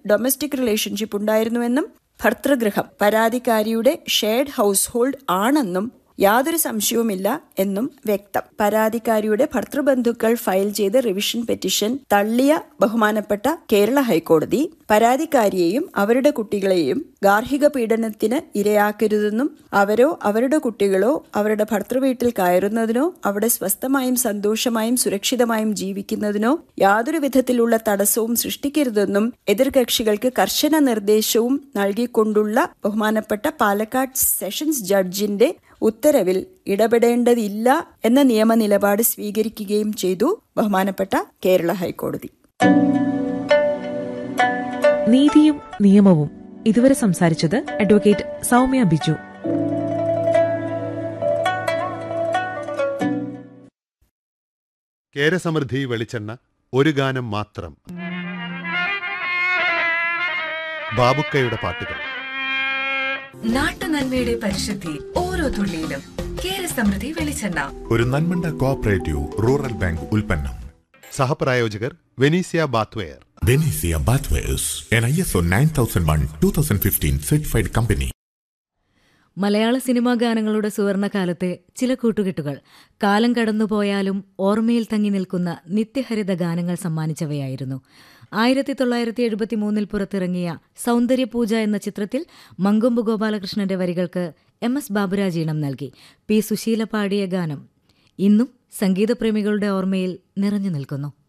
domestic relationship ഉണ്ടായിരുന്നുവെന്നും ഭർതൃഗൃഹം പരാതിക്കാരിയുടെ ഷെയർഡ് ഹൌസ് ഹോൾഡ് ആണെന്നും യാതൊരു സംശയവുമില്ല എന്നും വ്യക്തം പരാതിക്കാരിയുടെ ഭർത്തൃബന്ധുക്കൾ ഫയൽ ചെയ്ത റിവിഷൻ പെറ്റീഷൻ തള്ളിയ ബഹുമാനപ്പെട്ട കേരള ഹൈക്കോടതി പരാതിക്കാരിയെയും അവരുടെ കുട്ടികളെയും ഗാർഹിക പീഡനത്തിന് ഇരയാക്കരുതെന്നും അവരോ അവരുടെ കുട്ടികളോ അവരുടെ ഭർത്തൃവീട്ടിൽ കയറുന്നതിനോ അവിടെ സ്വസ്ഥമായും സന്തോഷമായും സുരക്ഷിതമായും ജീവിക്കുന്നതിനോ യാതൊരു വിധത്തിലുള്ള തടസ്സവും സൃഷ്ടിക്കരുതെന്നും എതിർകക്ഷികൾക്ക് കർശന നിർദ്ദേശവും നൽകിക്കൊണ്ടുള്ള ബഹുമാനപ്പെട്ട പാലക്കാട് സെഷൻസ് ജഡ്ജിന്റെ ഉത്തരവിൽ ഇടപെടേണ്ടതില്ല എന്ന നിയമ നിലപാട് സ്വീകരിക്കുകയും ചെയ്തു ബഹുമാനപ്പെട്ട കേരള ഹൈക്കോടതി നീതിയും നിയമവും ഇതുവരെ സംസാരിച്ചത് അഡ്വക്കേറ്റ് സൗമ്യ ബിജു കേരസമൃദ്ധി വെളിച്ചെണ്ണ ഒരു ഗാനം മാത്രം ബാബുക്കയുടെ പാട്ടുകൾ നാട്ടുനന്മയുടെ പരിശുദ്ധി ഓരോ തുള്ളിയിലും കേരസമൃദ്ധി വെളിച്ചെണ്ണ ഒരു നന്മണ്ട കോഓപ്പറേറ്റീവ് റൂറൽ ബാങ്ക് ഉൽപ്പന്നം സഹപ്രായോജകർ Venezia bathware Venezia bathwares an I S O nine thousand one two thousand fifteen certified company Malayala cinema ഗാനങ്ങളുടെ സുവർണകാലത്തെ ചില കൂട്ടുകെട്ടുകൾ കാലം കടന്നുപോയാലും ഓർമ്മയിൽ തങ്ങി നിൽക്കുന്ന നിത്യഹരിത ഗാനങ്ങൾ സമ്മാനിച്ചവയായിരുന്നു ആയിരത്തി തൊള്ളായിരത്തി എഴുപത്തിമൂന്നിൽ പുറത്തിറങ്ങിയ സൗന്ദര്യപൂജ എന്ന ചിത്രത്തിൽ മങ്കൊമ്പ് ഗോപാലകൃഷ്ണന്റെ വരികൾക്ക് എം എസ് ബാബുരാജ് ഈണം നൽകി പി സുശീല പാടിയ ഗാനം ഇന്നും സംഗീതപ്രേമികളുടെ ഓർമ്മയിൽ നിറഞ്ഞു നിൽക്കുന്നു